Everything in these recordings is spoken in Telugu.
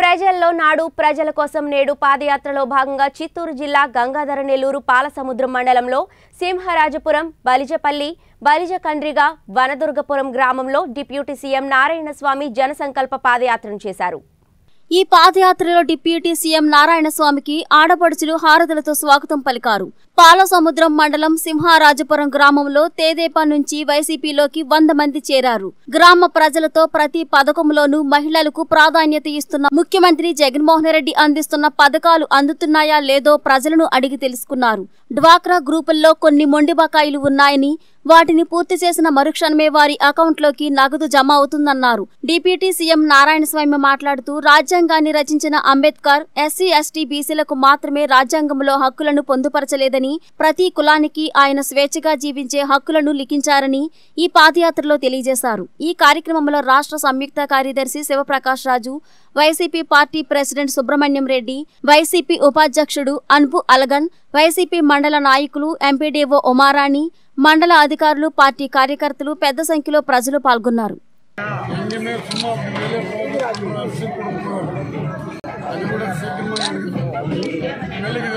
ప్రజల్లో నాడు ప్రజల కోసం నేడు పాదయాత్రలో భాగంగా చిత్తూరు జిల్లా గంగాధర నెల్లూరు పాలసముద్రం మండలంలో సింహరాజపురం బలిజపల్లి బలిజ కండ్రిగా వనదుర్గపురం గ్రామంలో డిప్యూటీ సీఎం నారాయణస్వామి జనసంకల్ప పాదయాత్రను చేశారు ఈ పాదయాత్రలో డిప్యూటీ సీఎం నారాయణస్వామికి ఆడపడుచులు హారతులతో స్వాగతం పలికారు పాలసముద్రం మండలం సింహారాజపురం గ్రామంలో తేదేపా నుంచి వైసీపీలోకి వంద మంది చేరారు గ్రామ ప్రజలతో ప్రతి పథకంలోనూ మహిళలకు ప్రాధాన్యత ఇస్తున్న ముఖ్యమంత్రి జగన్మోహన్ రెడ్డి అందిస్తున్న పథకాలు అందుతున్నాయా లేదో ప్రజలను అడిగి తెలుసుకున్నారు డ్వాక్రా గ్రూపుల్లో కొన్ని మొండి బకాయిలు ఉన్నాయని వాటిని పూర్తి చేసిన మరుక్షణమే వారి అకౌంట్లోకి నగదు జమ అవుతుందన్నారు డిప్యూటీ సీఎం నారాయణస్వామి మాట్లాడుతూ రాజ్యాంగాన్ని రచించిన అంబేద్కర్ ఎస్సీ ఎస్టీ బీసీలకు మాత్రమే రాజ్యాంగంలో హక్కులను పొందుపరచలేదని ప్రతి కులానికి ఆయన స్వేచ్ఛగా జీవించే హక్కులను లిఖించారని ఈ పాదయాత్రలో తెలియజేశారు ఈ కార్యక్రమంలో రాష్ట్ర సంయుక్త కార్యదర్శి శివప్రకాష్ రాజు వైసీపీ పార్టీ ప్రెసిడెంట్ సుబ్రహ్మణ్యం రెడ్డి వైసీపీ ఉపాధ్యక్షుడు అన్పు అలగన్ వైసీపీ మండల నాయకులు ఎంపీడీఓ ఉమారాణి మండల అధికారులు పార్టీ కార్యకర్తలు పెద్ద సంఖ్యలో ప్రజలు పాల్గొన్నారు వెంటనే సుమా పిల్లలే పోగొట్టుకున్నారు సీకుడు అది కూడా శీఘ్రమే మెల్లిగి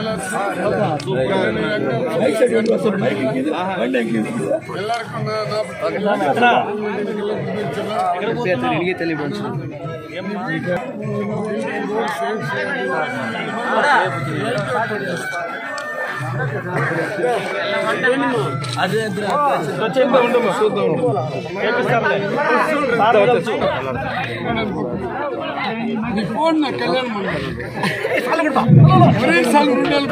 నీ ఫోన్ నా కళ్యాణ మండపం ఒరే సార్లు రెండు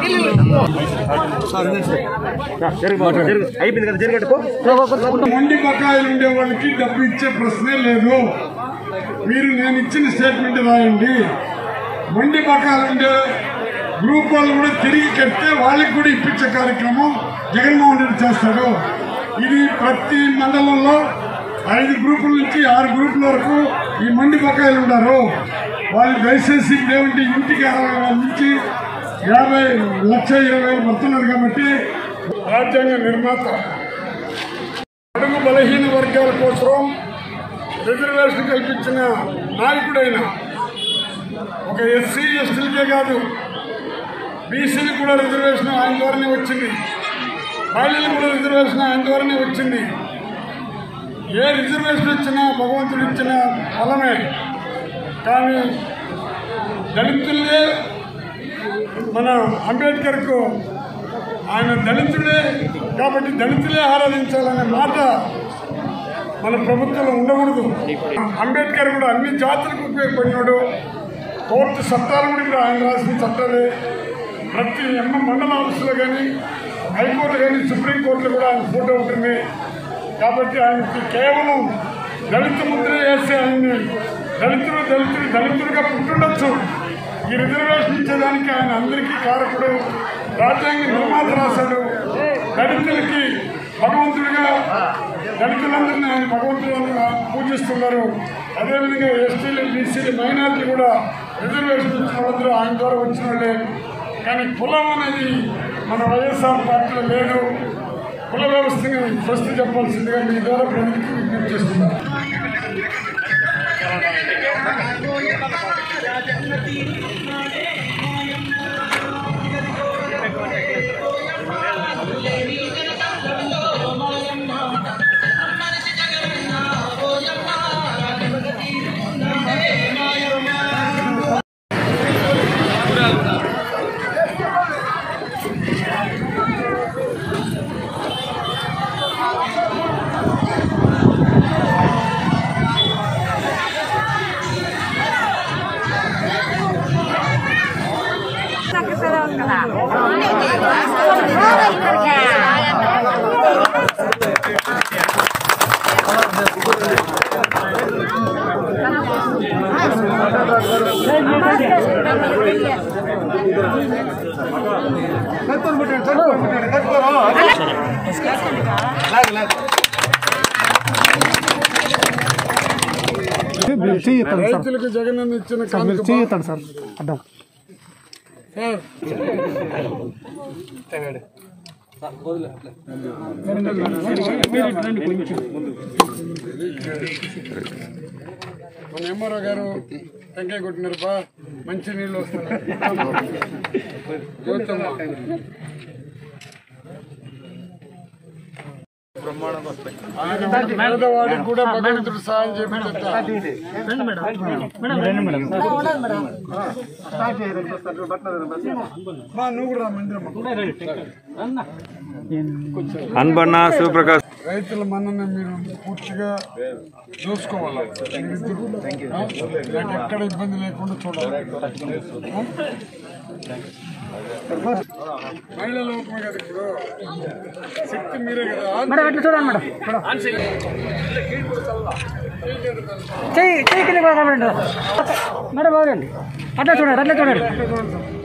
అయిపోయింది కదా జరిగట్టుకో మండి బకాయిలు ఉండే వాళ్ళకి డబ్బు ఇచ్చే ప్రశ్నే లేదు మీరు నేను ఇచ్చిన స్టేట్మెంట్ రాయండి మండి బకాయిలు ఉండే గ్రూప్ వాళ్ళు కూడా తిరిగి కడితే వాళ్ళకి కూడా ఇప్పించే కార్యక్రమం జగన్మోహన్ రెడ్డి చేస్తాడు ఇది ప్రతి మండలంలో ఐదు గ్రూపుల నుంచి ఆరు గ్రూపుల వరకు ఈ మండి బకాయిలు ఉన్నారు వాళ్ళు దయచేసి ఇప్పుడు ఏమంటే ఇంటికి అరవై వేల నుంచి యాభై లక్ష ఇరవై వేలు పడుతున్నారు కాబట్టి రాజ్యాంగ నిర్మాత అడుగు బలహీన వర్గాల కోసం రిజర్వేషన్ కల్పించిన నాయకుడైన ఒక ఎస్సీ ఎస్టీలకే కాదు బీసీలకు కూడా రిజర్వేషన్ ఆయన ద్వారానే వచ్చింది మహిళలకు కూడా రిజర్వేషన్ ఆయన ద్వారానే వచ్చింది ఏ రిజర్వేషన్ ఇచ్చినా భగవంతుడు ఇచ్చిన ఫలమే కానీ దళితులే మన అంబేద్కర్కు ఆయన దళితుడే కాబట్టి దళితులే ఆరాధించాలనే మాట మన ప్రభుత్వంలో ఉండకూడదు అంబేద్కర్ కూడా అన్ని జాతులకు ఉపయోగపడినాడు కోర్టు చట్టాలు కూడా ఆయన రాసిన చట్టాలే ప్రతి ఎన్న మండల ఆఫీసులో కానీ హైకోర్టు కానీ సుప్రీంకోర్టులో కూడా ఆయన ఫోటో ఉంటుంది కాబట్టి ఆయనకి కేవలం దళిత ముద్ర వేసి ఆయన్ని దళితులు దళితులు దళితులుగా పుట్టుండొచ్చు ఈ రిజర్వేషన్ ఇచ్చేదానికి ఆయన అందరికీ కారకుడు రాజ్యాంగ నిర్మాత రాశాడు దళితులకి భగవంతుడిగా దళితులందరినీ ఆయన భగవంతుడుగా పూజిస్తున్నారు అదేవిధంగా ఎస్టీలు బీసీలు మైనార్టీ కూడా రిజర్వేషన్ ఇచ్చిన వాళ్ళందరూ ఆయన ద్వారా వచ్చిన వాళ్ళే కానీ కులం అనేది మన వైఎస్ఆర్ పార్టీలో లేదు కుల వ్యవస్థని ఫస్ట్ చెప్పాల్సిందిగా మీ ద్వారా ప్రజలకు విజ్ఞప్తి చేస్తున్నారు మీరు చేయొద్దండి సార్ రైతులకు జగన్ అన్న ఇచ్చిన సార్ మీరు కానుక చేయొద్దండి సార్ అడ్డం సార్ మన ఎంఆర్ఓ గారు టెంకాయ కొట్టినారు బా మంచి నీళ్ళు వస్తున్నాయి జ్యోతమ్మ ఆయన పేదవాడికి కూడా భగవంతుడు సహాయం చేపించట మా నువ్వు కూడా రా మందిరమ్మ అన్బన్న శివప్రకాష్ రైతుల మన్నన మీరు పూర్తిగా చూసుకోవాలి మీరిద్దరూ. ఆ? నాకు ఎక్కడ ఇబ్బంది లేకుండా చూడాలి ఆ? మహిళల లోపమే కదా ఇప్పుడు శక్తి మీరే కదా మేడం అట్లా చూడండి మేడం చెయ్యి చెయ్యి కింద మేడం మేడం బాగుండండి అట్లా చూడండి అట్లా చూడండి